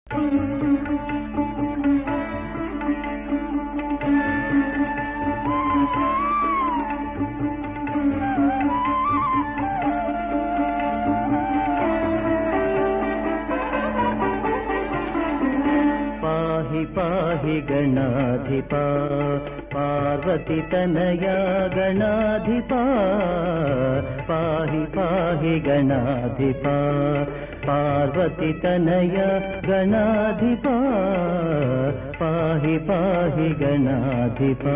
పాహి పాహి గణాధిపా పార్వతి తనయా గణాధిపా పాహి పాహి గణాధిపా పార్వతి తనయ గణాధిపా పాహి పాహి గణాధిపా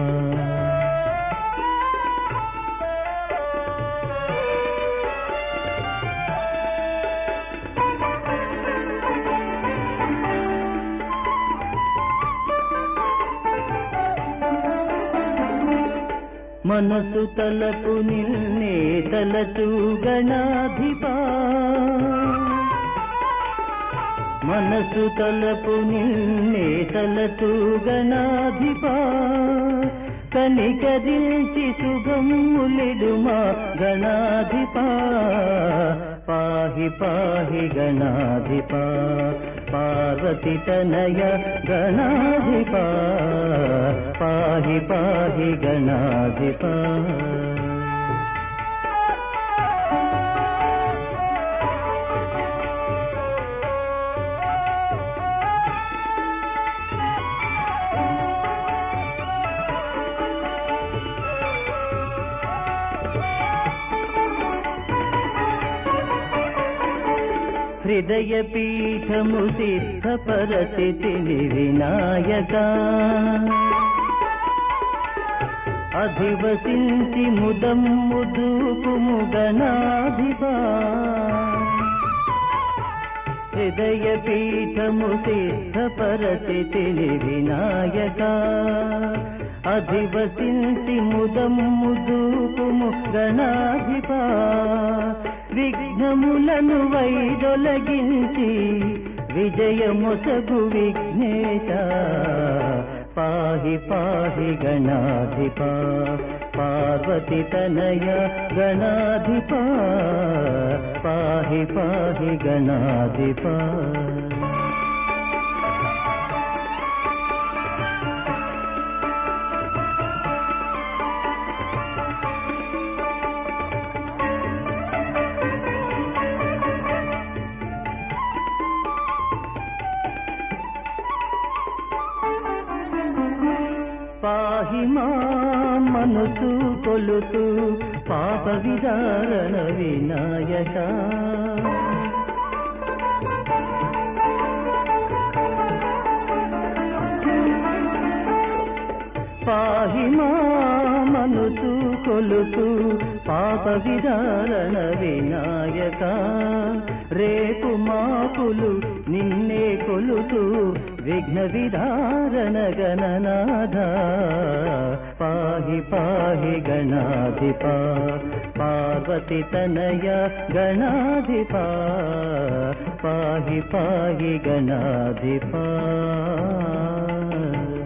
మనసు తలపు నిన్నే తలచు గణాధిపా మనసు తలపు నిన్నే తలచు గణాధిపా కనికరించి శుభములిడుమా గణాధిపా పాహి పాహి గణాధిపా పార్వతి తనయ గణాధిపా పాహి పాహి గణాధిపా హృదయ పీఠము సిద్ధపరచితిని వినాయక అధివసించి ముదం ముదూకుము గణాధిపా హృదయ పీఠము సిద్ధపరచితిని వినాయక అధివసించి ముదం ముదూకుము గణాధిపా విఘ్నములను వైదొలగించి విజయముసగు విఘ్నేశ పాహి పాహి గణాధిపా పార్వతి తనయ గణాధిపా పాహి పాహి గణాధిపా పాహి మా మనసు కొలుతు పాప విదారణ వినాయక పాహి మా మనసు కొలుతు పాప విదారణ వినాయక రేపు మాపులు నిన్నే కొలుతూ విఘ్న విధారణ గణనాథ పాహి పాహి గణాధిపా పార్వతి తనయ గణాధిపా పాహి పాహి గణాధిపా